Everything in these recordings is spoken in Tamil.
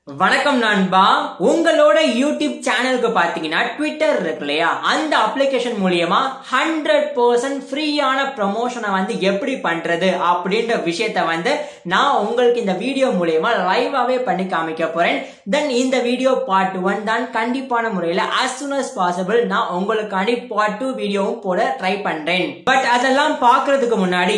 வணக்கம் நண்பா உங்களோட யூடியூப் சேனலுக்கு பாத்தீங்கன்னா ட்விட்டர் இருக்கு இல்லையா அந்த அப்ளிகேஷன் மூலியமா ஹண்ட்ரட் பர்சன்ட் ஃப்ரீயான ப்ரமோஷனை வந்து எப்படி பண்றது அப்படின்ற விஷயத்த வந்து நான் உங்களுக்கு இந்த வீடியோ மூலியமா லைவாவே பண்ணி காமிக்க போறேன் தென் இந்த வீடியோ பார்ட் ஒன் தான் கண்டிப்பான முறையில as soon as possible நான் உங்களுக்காண்டி பார்ட் டூ வீடியோவும் போட ட்ரை பண்றேன் பட் அதெல்லாம் பாக்குறதுக்கு முன்னாடி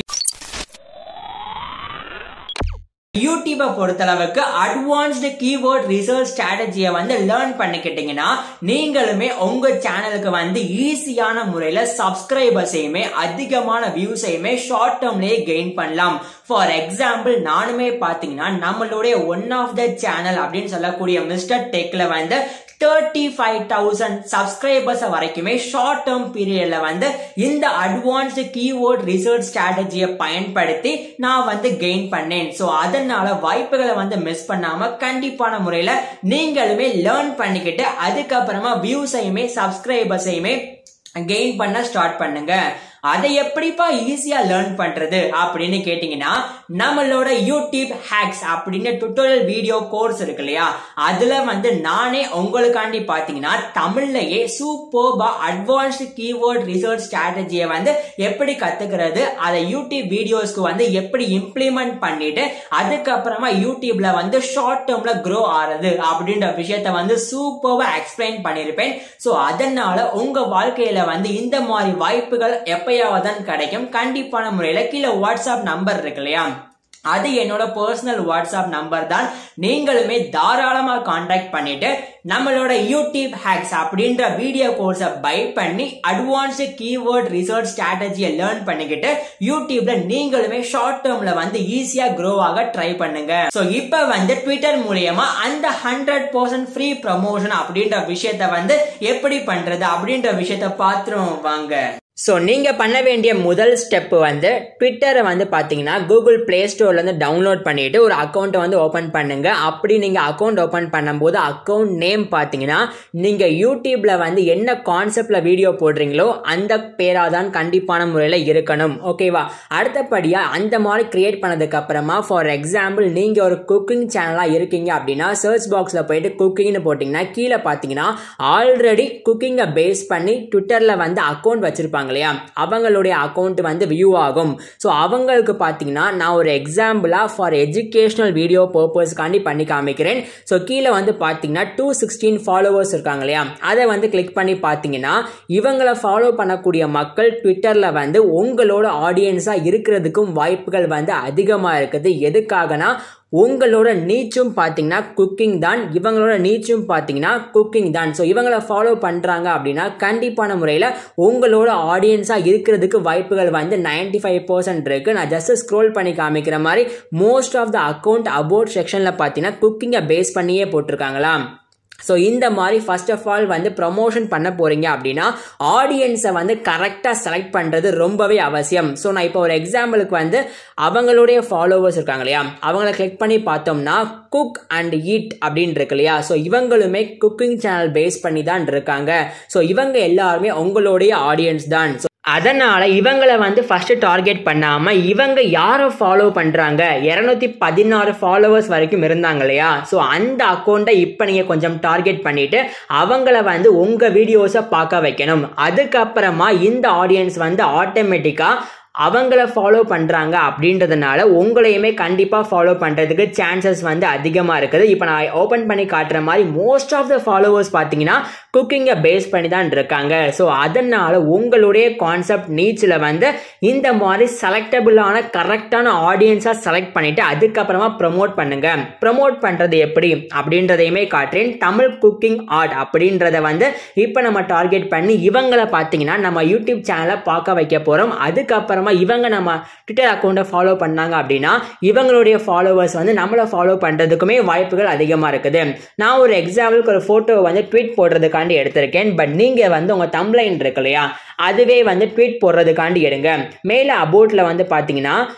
யூடியூபை பொறுத்தளவுக்கு அட்வான்ஸ்டு கீவேர்ட் ரிசர்ச் ஸ்ட்ராட்டஜியை வந்து லேர்ன் பண்ணிக்கிட்டீங்கன்னா நீங்களுமே உங்க சேனலுக்கு வந்து ஈஸியான முறையில சப்ஸ்கிரைபர்ஸையுமே அதிகமான வியூஸையுமே ஷார்ட் டேர்ம்லயே கெயின் பண்ணலாம் ஃபார் எக்ஸாம்பிள் நானுமே பாத்தீங்கன்னா நம்மளுடைய ஒன் ஆஃப் த சேனல் அப்படின்னு சொல்லக்கூடிய மிஸ்டர் டெக்ல வந்து தேர்ட்டி ஃபைவ் தௌசண்ட் சப்ஸ்கிரைபர்ஸ் வரைக்குமே ஷார்ட் டேர்ம் பீரியட்ல வந்து இந்த அட்வான்ஸ்டு கீவேர்ட் ரிசர்ச் ஸ்ட்ராட்டஜியை பயன்படுத்தி நான் வந்து கெயின் பண்ணேன் ஸோ அதனால வாய்ப்புகளை வந்து மிஸ் பண்ணாம கண்டிப்பான முறையில நீங்களுமே லேர்ன் பண்ணிக்கிட்டு அதுக்கப்புறமா வியூஸையுமே சப்ஸ்கிரைபர்ஸையுமே கெயின் பண்ண ஸ்டார்ட் பண்ணுங்க அதை எப்படிப்பா ஈஸியா லேர்ன் பண்றது அப்படின்னு கேட்டீங்கன்னா நம்மளோட யூடியூப் ஹேக்ஸ் அப்படின்னு டுட்டோரியல் வீடியோ கோர்ஸ் இருக்கு இல்லையா அதுல வந்து நானே உங்களுக்காண்டி பாத்தீங்கன்னா தமிழ்லயே சூப்பர்பா அட்வான்ஸ்டு கீவேர்ட் ரிசர்ச் ஸ்ட்ராட்டஜியை வந்து எப்படி கத்துக்கிறது அதை யூடியூப் வீடியோஸ்க்கு வந்து எப்படி இம்ப்ளிமெண்ட் பண்ணிட்டு அதுக்கப்புறமா யூடியூப்ல வந்து ஷார்ட் டேர்ம்ல க்ரோ ஆறது அப்படின்ற விஷயத்த வந்து சூப்பர்வா எக்ஸ்பிளைன் பண்ணிருப்பேன் சோ அதனால உங்க வாழ்க்கையில வந்து இந்த மாதிரி வாய்ப்புகள் எப்பயாவதான் கிடைக்கும் கண்டிப்பான முறையில கீழே வாட்ஸ்அப் நம்பர் இருக்கு இல்லையா அது என்னோட பர்சனல் வாட்ஸ்அப் நம்பர் தான் நீங்களுமே தாராளமா கான்டாக்ட் பண்ணிட்டு நம்மளோட யூடியூப் ஹேக்ஸ் அப்படின்ற வீடியோ கோர்ஸை பை பண்ணி அட்வான்ஸ்டு கீவேர்ட் ரிசர்ச் ஸ்ட்ராட்டஜியை லேர்ன் பண்ணிக்கிட்டு யூடியூப்ல நீங்களுமே ஷார்ட் டேர்ம்ல வந்து ஈஸியா க்ரோ ஆக ட்ரை பண்ணுங்க ஸோ இப்போ வந்து ட்விட்டர் மூலியமா அந்த ஹண்ட்ரட் பர்சன்ட் ஃப்ரீ ப்ரமோஷன் அப்படின்ற விஷயத்த வந்து எப்படி பண்றது அப்படின்ற விஷயத்த பாத்துரும் வாங்க ஸோ நீங்கள் பண்ண வேண்டிய முதல் ஸ்டெப் வந்து ட்விட்டரை வந்து பார்த்தீங்கன்னா கூகுள் ப்ளே ஸ்டோர்லேருந்து டவுன்லோட் பண்ணிவிட்டு ஒரு அக்கௌண்ட்டை வந்து ஓப்பன் பண்ணுங்க அப்படி நீங்கள் அக்கௌண்ட் ஓப்பன் பண்ணும்போது அக்கௌண்ட் நேம் பார்த்தீங்கன்னா நீங்கள் யூடியூப்பில் வந்து என்ன கான்செப்டில் வீடியோ போடுறீங்களோ அந்த பேராக தான் கண்டிப்பான முறையில் இருக்கணும் ஓகேவா அடுத்தபடியாக அந்த மாதிரி கிரியேட் பண்ணதுக்கு அப்புறமா ஃபார் எக்ஸாம்பிள் நீங்கள் ஒரு குக்கிங் சேனலாக இருக்கீங்க அப்படின்னா சர்ச் பாக்ஸில் போயிட்டு குக்கிங்னு போட்டிங்கன்னா கீழே பார்த்தீங்கன்னா ஆல்ரெடி குக்கிங்கை பேஸ் பண்ணி ட்விட்டரில் வந்து அக்கௌண்ட் வச்சுருப்பாங்க இல்லையா அவங்களுடைய அக்கௌண்ட் வந்து வியூ ஆகும் ஸோ அவங்களுக்கு பார்த்தீங்கன்னா நான் ஒரு எக்ஸாம்பிளாக ஃபார் எஜுகேஷனல் வீடியோ பர்பஸ்க்காண்டி பண்ணி காமிக்கிறேன் ஸோ கீழே வந்து பார்த்தீங்கன்னா டூ சிக்ஸ்டீன் ஃபாலோவர்ஸ் இருக்காங்க இல்லையா அதை வந்து கிளிக் பண்ணி பார்த்தீங்கன்னா இவங்களை ஃபாலோ பண்ணக்கூடிய மக்கள் ட்விட்டரில் வந்து உங்களோட ஆடியன்ஸாக இருக்கிறதுக்கும் வாய்ப்புகள் வந்து அதிகமாக இருக்குது எதுக்காகனா உங்களோட நீச்சும் பார்த்தீங்கன்னா குக்கிங் தான் இவங்களோட நீச்சும் பார்த்தீங்கன்னா குக்கிங் தான் ஸோ இவங்களை ஃபாலோ பண்ணுறாங்க அப்படின்னா கண்டிப்பான முறையில் உங்களோட ஆடியன்ஸாக இருக்கிறதுக்கு வாய்ப்புகள் வந்து நைன்டி ஃபைவ் பர்சன்ட் இருக்குது நான் ஜஸ்ட் ஸ்க்ரோல் பண்ணி காமிக்கிற மாதிரி most of the account about செக்ஷனில் பார்த்தீங்கன்னா குக்கிங்கை பேஸ் பண்ணியே போட்டிருக்காங்களா ஸோ இந்த மாதிரி ஃபர்ஸ்ட் ஆஃப் ஆல் வந்து ப்ரமோஷன் பண்ண போறீங்க அப்படின்னா ஆடியன்ஸை வந்து கரெக்டாக செலக்ட் பண்ணுறது ரொம்பவே அவசியம் ஸோ நான் இப்போ ஒரு எக்ஸாம்பிளுக்கு வந்து அவங்களுடைய ஃபாலோவர்ஸ் இருக்காங்க இல்லையா அவங்கள கிளிக் பண்ணி பார்த்தோம்னா குக் அண்ட் ஈட் அப்படின்னு இருக்கு இல்லையா ஸோ இவங்களுமே குக்கிங் சேனல் பேஸ் பண்ணி தான் இருக்காங்க ஸோ இவங்க எல்லாருமே உங்களுடைய ஆடியன்ஸ் தான் ஸோ அதனால இவங்களை வந்து ஃபர்ஸ்ட் டார்கெட் பண்ணாம இவங்க யாரை ஃபாலோ பண்றாங்க இருநூத்தி பதினாறு ஃபாலோவர்ஸ் வரைக்கும் இருந்தாங்க இல்லையா ஸோ அந்த அக்கௌண்ட்டை இப்போ நீங்க கொஞ்சம் டார்கெட் பண்ணிட்டு அவங்கள வந்து உங்க வீடியோஸை பார்க்க வைக்கணும் அதுக்கப்புறமா இந்த ஆடியன்ஸ் வந்து ஆட்டோமேட்டிக்கா அவங்கள ஃபாலோ பண்ணுறாங்க அப்படின்றதுனால உங்களையுமே கண்டிப்பாக ஃபாலோ பண்ணுறதுக்கு சான்சஸ் வந்து அதிகமாக இருக்குது இப்போ நான் ஓப்பன் பண்ணி காட்டுற மாதிரி மோஸ்ட் ஆஃப் த ஃபாலோவர்ஸ் பார்த்தீங்கன்னா குக்கிங்கை பேஸ் பண்ணி தான் இருக்காங்க ஸோ அதனால் உங்களுடைய கான்செப்ட் நீச்சில் வந்து இந்த மாதிரி செலக்டபுளான கரெக்டான ஆடியன்ஸாக செலக்ட் பண்ணிவிட்டு அதுக்கப்புறமா ப்ரமோட் பண்ணுங்க ப்ரமோட் பண்ணுறது எப்படி அப்படின்றதையுமே காட்டுறேன் தமிழ் குக்கிங் ஆர்ட் அப்படின்றத வந்து இப்போ நம்ம டார்கெட் பண்ணி இவங்களை பார்த்தீங்கன்னா நம்ம யூடியூப் சேனலை பார்க்க வைக்க போகிறோம் அதுக்கப்புறம் அப்புறமா இவங்க நம்ம ட்விட்டர் அக்கௌண்ட்டை ஃபாலோ பண்ணாங்க அப்படின்னா இவங்களுடைய ஃபாலோவர்ஸ் வந்து நம்மளை ஃபாலோ பண்ணுறதுக்குமே வாய்ப்புகள் அதிகமாக இருக்குது நான் ஒரு எக்ஸாம்பிளுக்கு ஒரு ஃபோட்டோ வந்து ட்வீட் போடுறதுக்காண்டி எடுத்திருக்கேன் பட் நீங்கள் வந்து உங்கள் தம்ப்ளைன் இருக்கு இல்லையா அதுவே வந்து ட்வீட் போடுறதுக்காண்டி எடுங்க மேலே அபோட்டில் வந்து பார்த்தீங்கன்னா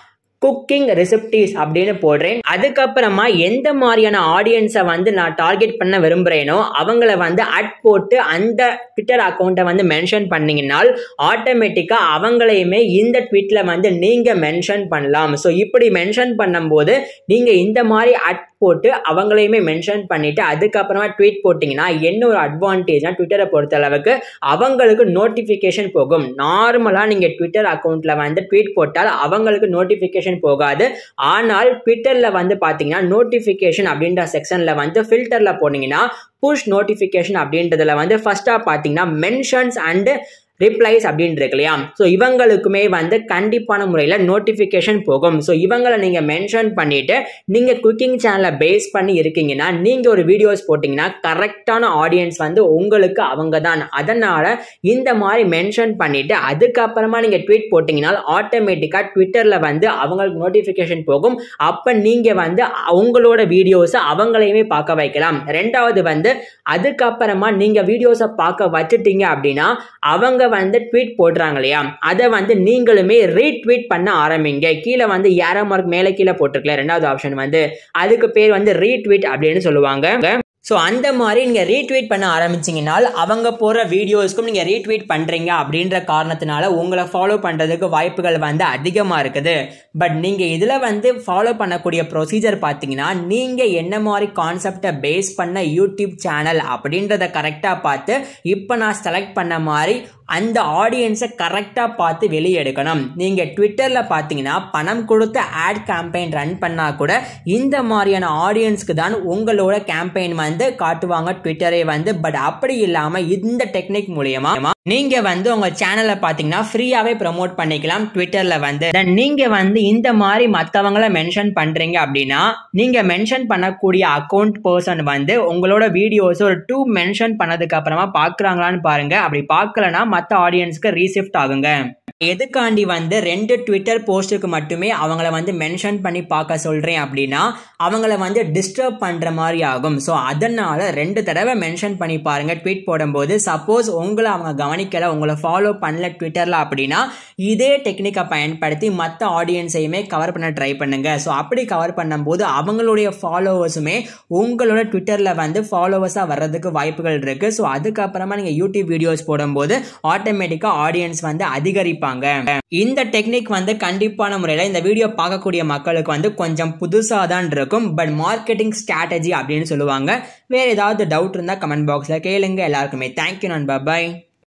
குக்கிங் ரெசிப்டிஸ் அப்படின்னு போடுறேன் அதுக்கப்புறமா எந்த மாதிரியான ஆடியன்ஸை வந்து நான் டார்கெட் பண்ண விரும்புகிறேனோ அவங்கள வந்து அட் போட்டு அந்த ட்விட்டர் அக்கௌண்ட்டை வந்து மென்ஷன் பண்ணீங்கன்னா ஆட்டோமேட்டிக்காக அவங்களையுமே இந்த ட்வீட்டில் வந்து நீங்கள் மென்ஷன் பண்ணலாம் ஸோ இப்படி மென்ஷன் பண்ணும்போது நீங்கள் இந்த மாதிரி அட் போட்டு அவங்களையுமே மென்ஷன் பண்ணிட்டு அதுக்கப்புறமா ட்வீட் போட்டிங்கன்னா என்ன ஒரு அட்வான்டேஜ்னா ட்விட்டரை பொறுத்த அளவுக்கு அவங்களுக்கு நோட்டிஃபிகேஷன் போகும் நார்மலாக நீங்கள் ட்விட்டர் அக்கௌண்ட்டில் வந்து ட்வீட் போட்டால் அவங்களுக்கு நோட்டிஃபிகேஷன் போகாது ஆனால் ட்விட்டரில் வந்து பார்த்தீங்கன்னா நோட்டிஃபிகேஷன் அப்படின்ற செக்ஷனில் வந்து ஃபில்டரில் போனீங்கன்னா புஷ் நோட்டிஃபிகேஷன் அப்படின்றதுல வந்து ஃபஸ்ட்டாக பார்த்தீங்கன்னா மென்ஷன்ஸ் அண்டு ரிப்ளைஸ் அப்படின்னு இருக்கு இல்லையா ஸோ இவங்களுக்குமே வந்து கண்டிப்பான முறையில் நோட்டிஃபிகேஷன் போகும் ஸோ இவங்களை நீங்கள் மென்ஷன் பண்ணிவிட்டு நீங்கள் குக்கிங் சேனலை பேஸ் பண்ணி இருக்கீங்கன்னா நீங்கள் ஒரு வீடியோஸ் போட்டிங்கன்னா கரெக்டான ஆடியன்ஸ் வந்து உங்களுக்கு அவங்க தான் அதனால் இந்த மாதிரி மென்ஷன் பண்ணிவிட்டு அதுக்கப்புறமா நீங்கள் ட்வீட் போட்டிங்கன்னா ஆட்டோமேட்டிக்காக ட்விட்டரில் வந்து அவங்களுக்கு நோட்டிஃபிகேஷன் போகும் அப்போ நீங்கள் வந்து உங்களோட வீடியோஸை அவங்களையுமே பார்க்க வைக்கலாம் ரெண்டாவது வந்து அதுக்கப்புறமா நீங்கள் வீடியோஸை பார்க்க வச்சுட்டீங்க அப்படின்னா அவங்க வந்து ட்வீட் போடுறாங்க இல்லையா அதை வந்து நீங்களுமே ரீட்வீட் பண்ண ஆரம்பிங்க கீழே வந்து ஏரோ மார்க் மேலே கீழே போட்டிருக்கல ரெண்டாவது ஆப்ஷன் வந்து அதுக்கு பேர் வந்து ரீட்வீட் அப்படின்னு சொல்லுவாங்க ஸோ அந்த மாதிரி நீங்கள் ரீட்வீட் பண்ண ஆரம்பிச்சிங்கனால் அவங்க போகிற வீடியோஸ்க்கும் நீங்கள் ரீட்வீட் பண்ணுறீங்க அப்படின்ற காரணத்தினால உங்களை ஃபாலோ பண்ணுறதுக்கு வாய்ப்புகள் வந்து அதிகமாக இருக்குது பட் நீங்கள் இதில் வந்து ஃபாலோ பண்ணக்கூடிய ப்ரொசீஜர் பார்த்தீங்கன்னா நீங்கள் என்ன மாதிரி கான்செப்டை பேஸ் பண்ண யூடியூப் சேனல் அப்படின்றத கரெக்டாக பார்த்து இப்போ நான் செலக்ட் பண்ண மாதிரி அந்த ஆடியன்ஸை கரெக்டாக பார்த்து வெளியே எடுக்கணும் நீங்கள் ட்விட்டரில் பார்த்தீங்கன்னா பணம் கொடுத்து ஆட் கேம்பெயின் ரன் பண்ணால் கூட இந்த மாதிரியான ஆடியன்ஸ்க்கு தான் உங்களோட கேம்பெயின் வந்து காட்டுவாங்க ட்விட்டரே வந்து பட் அப்படி இல்லாமல் இந்த டெக்னிக் மூலியமா நீங்கள் வந்து உங்கள் சேனலை பார்த்தீங்கன்னா ஃப்ரீயாகவே ப்ரமோட் பண்ணிக்கலாம் ட்விட்டரில் வந்து நீங்கள் வந்து இந்த மாதிரி மற்றவங்கள மென்ஷன் பண்ணுறீங்க அப்படின்னா நீங்கள் மென்ஷன் பண்ணக்கூடிய அக்கௌண்ட் பர்சன் வந்து உங்களோட வீடியோஸ் ஒரு டூ மென்ஷன் பண்ணதுக்கு அப்புறமா பார்க்குறாங்களான்னு பாருங்கள் அப்படி பார்க்கலனா மற்ற ஆடியன்ஸ்க்கு ரீசிஃப்ட் ஆகுங்க எதுக்காண்டி வந்து ரெண்டு ட்விட்டர் போஸ்ட்டுக்கு மட்டுமே அவங்கள வந்து மென்ஷன் பண்ணி பார்க்க சொல்கிறேன் அப்படின்னா அவங்கள வந்து டிஸ்டர்ப் பண்ணுற மாதிரி ஆகும் ஸோ அதனால் ரெண்டு தடவை மென்ஷன் பண்ணி பாருங்கள் ட்வீட் போடும்போது சப்போஸ் உங்களை அவங்க கவனிக்கலை உங்களை ஃபாலோ பண்ணல ட்விட்டரில் அப்படின்னா இதே டெக்னிக்கை பயன்படுத்தி மற்ற ஆடியன்ஸையுமே கவர் பண்ண ட்ரை பண்ணுங்கள் ஸோ அப்படி கவர் பண்ணும்போது அவங்களுடைய ஃபாலோவர்ஸுமே உங்களோட ட்விட்டரில் வந்து ஃபாலோவர்ஸாக வர்றதுக்கு வாய்ப்புகள் இருக்குது ஸோ அதுக்கப்புறமா நீங்கள் யூடியூப் வீடியோஸ் போடும்போது ஆட்டோமேட்டிக்காக ஆடியன்ஸ் வந்து அதிகரிப்பாங்க இந்த டெக்னிக் வந்து கண்டிப்பான முறையில் இந்த வீடியோ பார்க்கக்கூடிய மக்களுக்கு வந்து கொஞ்சம் புதுசாக தான் இருக்கும் பட் மார்க்கெட்டிங் ஸ்ட்ராட்டஜி அப்படின்னு சொல்லுவாங்க வேறு ஏதாவது டவுட் இருந்தால் கமெண்ட் பாக்ஸில் கேளுங்க எல்லாருக்குமே தேங்க்யூ நான் பாய்